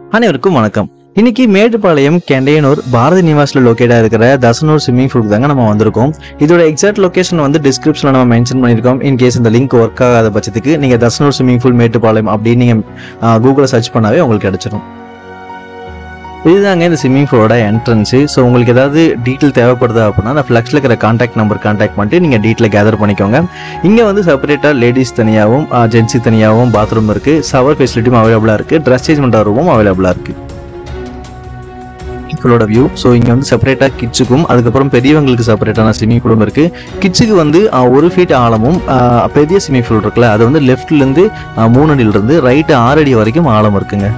அனைவருக்கும் வணக்கம் இன்னைக்கு மேட்டுப்பாளையம் கெண்டையனூர் பாரதி நிவாஸ்ல லொக்கேட்டா இருக்கிற தசனூர் ஸ்விம்மிங் பூல் தாங்க நம்ம வந்திருக்கோம் இதோட எக்ஸாக்ட் லொகேஷன் வந்து டிஸ்கிரிப்ஷன்ல நம்ம மென்ஷன் பண்ணியிருக்கோம் இன் கேஸ் இந்த லிங்க் ஒர்க் ஆகாத பட்சத்துக்கு நீங்க தசனூர் ஸ்விம்மிங் பூல் மேட்டுப்பாளையம் அப்படின்னு நீங்க கூகுளில் சர்ச் பண்ணாவே உங்களுக்கு கிடைச்சிடும் இதுதாங்க இந்த ஸ்விம்மிங் பூலோட என்ட்ரன்ஸு ஸோ உங்களுக்கு ஏதாவது டீட்டெயில் தேவைப்படுது அப்படின்னா அந்த ஃப்ளெக்ஸில் இருக்கிற காண்டாக்ட் நம்பர் காண்டாக்ட் பண்ணிட்டு நீங்கள் டீட்டெயில் கேதர் பண்ணிக்கோங்க இங்கே வந்து செப்பரேட்டாக லேடிஸ் தனியாகவும் ஜென்ஸுக்கு தனியாகவும் பாத்ரூம் இருக்குது ஷவர் ஃபெசிலிட்டியும் அவைலபிளாக இருக்குது ட்ரெஸ் சேஞ்ச் பண்ணுற ரூமும் அவைலபிளாக இருக்குது பூலோட வியூ ஸோ இங்கே வந்து செப்பரேட்டாக கிட்ஸுக்கும் அதுக்கப்புறம் பெரியவங்களுக்கு செப்பரேட்டான ஸ்விம்மிங் பூலும் இருக்குது கிட்ஸுக்கு வந்து ஆஹ், ஒரு ஃபீட் ஆழமும் ஆஹ், பெரிய ஸ்விம்மிங் பூல் இருக்குல்ல அது வந்து லெஃப்ட்லேருந்து மூணு அடியிலிருந்து ரைட்டு ஆறு அடி வரைக்கும் ஆழம் இருக்குங்க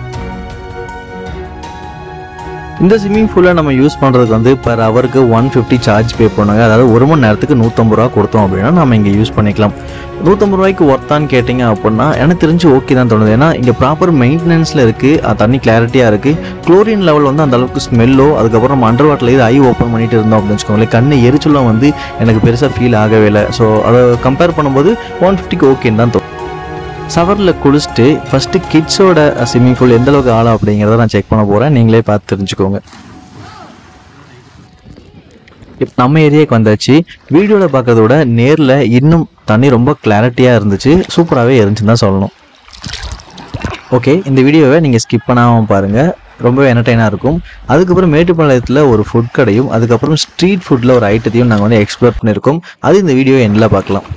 இந்த ஸ்விம்மிங் பூலை நம்ம யூஸ் பண்ணுறதுக்கு வந்து பர் ஹவருக்கு ஒன் ஃபிஃப்டி சார்ஜ் பே பண்ணுவாங்க அதாவது ஒரு மணி நேரத்துக்கு நூற்றம்பது ரூபா கொடுத்தோம் அப்படின்னா நம்ம இங்கே யூஸ் பண்ணிக்கலாம் நூற்றம்பது ரூபாய்க்கு ஒர்த்தான்னு கேட்டிங்க அப்படின்னா எனக்கு தெரிஞ்சு ஓகே தான் தோணுது ஏன்னா இங்கே ப்ராப்பர் மெயின்டெனன்ஸில் இருக்குது தண்ணி கிளாரிட்டியாக இருக்குது குளோரின் லெவல் வந்து அந்த அளவுக்கு ஸ்மெல்லோ அதுக்கப்புறம் நம்ம அண்டர் வாட்டரில் இது ஐ ஓப்பன் பண்ணிட்டு இருந்தோம் அப்படின்னு வச்சுக்கோங்களேன் கண்ணு எரிச்சலும் வந்து எனக்கு பெருசாக ஃபீல் ஆகவே இல்லை ஸோ அதை கம்பேர் பண்ணும்போது ஒன் ஃபிஃப்டிக்கு ஓகேன்னு தான் தோணும் சவரில் குளிச்சுட்டு ஃபஸ்ட்டு கிட்ஸோட ஸ்விம்மிங் பூல் எந்த அளவுக்கு ஆழம் அப்படிங்கிறத நான் செக் பண்ண போகிறேன் நீங்களே பார்த்து தெரிஞ்சுக்கோங்க இப்போ நம்ம ஏரியாவுக்கு வந்தாச்சு வீடியோவில் பார்க்கறத விட நேரில் இன்னும் தண்ணி ரொம்ப கிளாரிட்டியாக இருந்துச்சு சூப்பராகவே இருந்துச்சுன்னு தான் சொல்லணும் ஓகே இந்த வீடியோவை நீங்கள் ஸ்கிப் பண்ணாமல் பாருங்கள் ரொம்பவே என்டர்டைனாக இருக்கும் அதுக்கப்புறம் மேட்டுப்பாளையத்தில் ஒரு ஃபுட் கடையும் அதுக்கப்புறம் ஸ்ட்ரீட் ஃபுட்டில் ஒரு ஐட்டத்தையும் நாங்கள் வந்து எக்ஸ்ப்ளோர் பண்ணியிருக்கோம் அது இந்த வீடியோ எண்டில் பார்க்கலாம்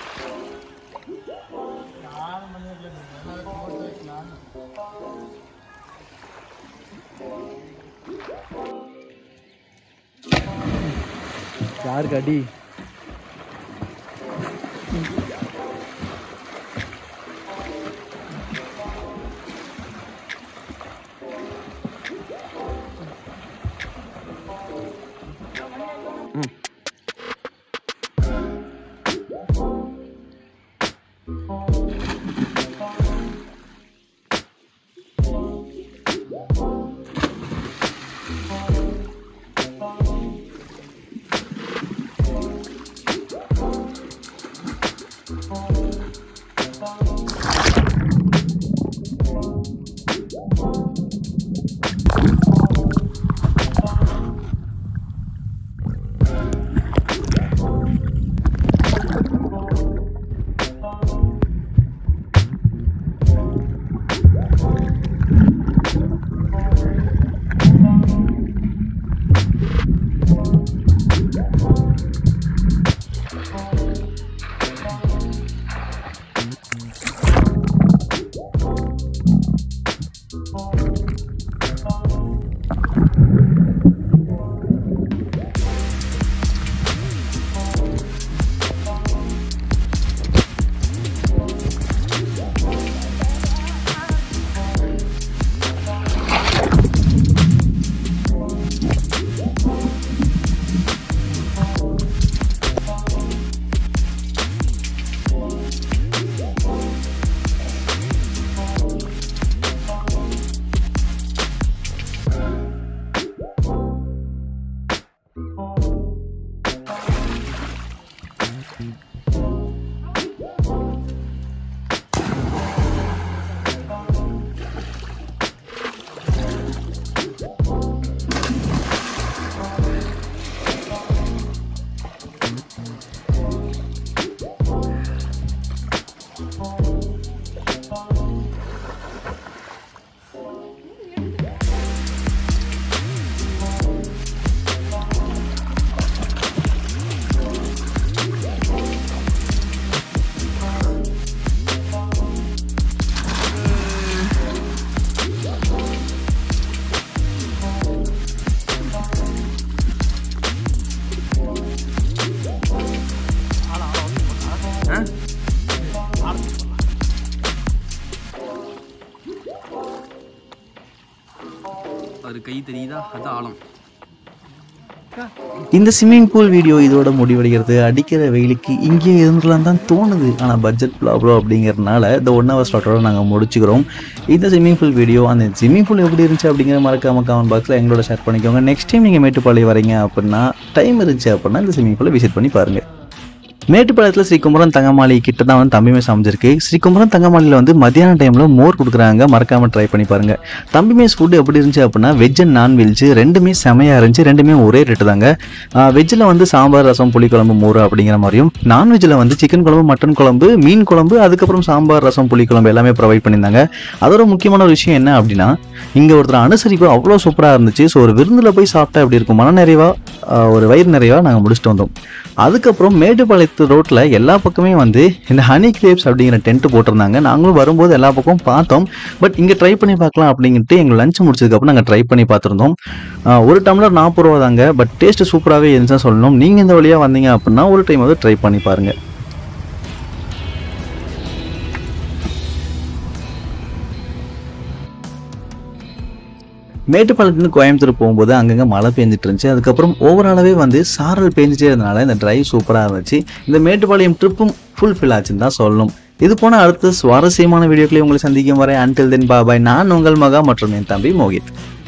யாருக்கு அடி அவர் கை தெரியுதா அது ஆழம் இந்த ஸ்விம்மிங் பூல் வீடியோ இதோட முடிவடைகிறது அடிக்கிற வெயிலுக்கு இங்கேயே இருந்துலாம் தான் தோணுது ஆனால் பட்ஜெட் ப்ராப்ளம் அப்படிங்கிறதுனால இந்த ஒன் ஹவர் ஸ்லாட்டோட நாங்கள் முடிச்சுக்கிறோம் இந்த ஸ்விம்மிங் பூல் வீடியோ அந்த ஸ்விம்மிங் பூல் எப்படி இருந்துச்சு அப்படிங்கிற மறக்காம கமெண்ட் பாக்ஸில் எங்களோட ஷேர் பண்ணிக்கோங்க நெக்ஸ்ட் டைம் நீங்கள் மேட்டுப்பாளையம் வரீங்க அப்படின்னா டைம் இருந்துச்சு அப்படின்னா இந்த ஸ்விம்மிங் பூலை விசிட் பண்ணி பாருங்கள் மேட்டுப்பாளையத்தில் ஸ்ரீ குமரன் தங்கமாளி கிட்ட தான் வந்து தம்பிமேஸ் அமைஞ்சிருக்கு ஸ்ரீ குமரன் தங்கமாளியில் வந்து மத்தியான டைமில் மோர் கொடுக்குறாங்க மறக்காம ட்ரை பண்ணி பாருங்க தம்பிமேஸ் ஃபுட் எப்படி இருந்துச்சு அப்படின்னா வெஜ் அண்ட் நான்வெஜ் ரெண்டுமே செமையாக இருந்துச்சு ரெண்டுமே ஒரே ரேட்டு தாங்க வெஜ்ஜில் வந்து சாம்பார் ரசம் புளிக்குழம்பு மோர் அப்படிங்கிற மாதிரியும் நான்வெஜ்ஜில் வந்து சிக்கன் குழம்பு மட்டன் குழம்பு மீன் குழம்பு அதுக்கப்புறம் சாம்பார் ரசம் புளிக்குழம்பு எல்லாமே ப்ரொவைட் பண்ணியிருந்தாங்க அதோட முக்கியமான ஒரு விஷயம் என்ன அப்படின்னா இங்கே ஒருத்தர் அனுசரிப்பு அவ்வளோ சூப்பராக இருந்துச்சு ஸோ ஒரு விருந்தில் போய் சாப்பிட்டா எப்படி இருக்கும் மன நிறைவாக ஒரு வயிறு நிறைவாக நாங்கள் முடிச்சுட்டு வந்தோம் அதுக்கப்புறம் மேட்டுப்பாளையத்து ரோட்டில் எல்லா பக்கமே வந்து இந்த ஹனி கிரேப்ஸ் அப்படிங்கிற டென்ட் போட்டிருந்தாங்க நாங்களும் வரும்போது எல்லா பக்கமும் பார்த்தோம் பட் இங்கே ட்ரை பண்ணி பார்க்கலாம் அப்படின்ட்டு எங்கள் லஞ்ச் முடிச்சதுக்கப்புறம் நாங்கள் ட்ரை பண்ணி பார்த்துருந்தோம் ஆஹ் ஒரு டம்ளர் நாற்பது ரூபா தாங்க பட் டேஸ்ட் சூப்பராகவே இருந்துச்சுன்னு சொல்லணும் நீங்கள் இந்த வழியாக வந்தீங்க அப்படின்னா ஒரு டைம் வந்து ட்ரை பண்ணி பாருங்கள் மேட்டுப்பாளையத்துலேருந்து கோயம்புத்தூர் போகும்போது அங்கங்கே மழை பெஞ்சிட்டு இருந்துச்சு அதுக்கப்புறம் ஓவராலாகவே வந்து சாரல் பெஞ்சிட்டே இருந்தனால இந்த டிரைவ் சூப்பராக இருந்துச்சு இந்த மேட்டுப்பாளையம் ட்ரிப்பும் ஃபுல்ஃபில் ஆச்சுன்னு தான் சொல்லணும் இது போன அடுத்த சுவாரஸ்யமான வீடியோக்களை உங்களை சந்திக்கும் வரை அன்டில் தென் பாபாய் நான் உங்கள் மகா மற்றும் என் தம்பி மோகித்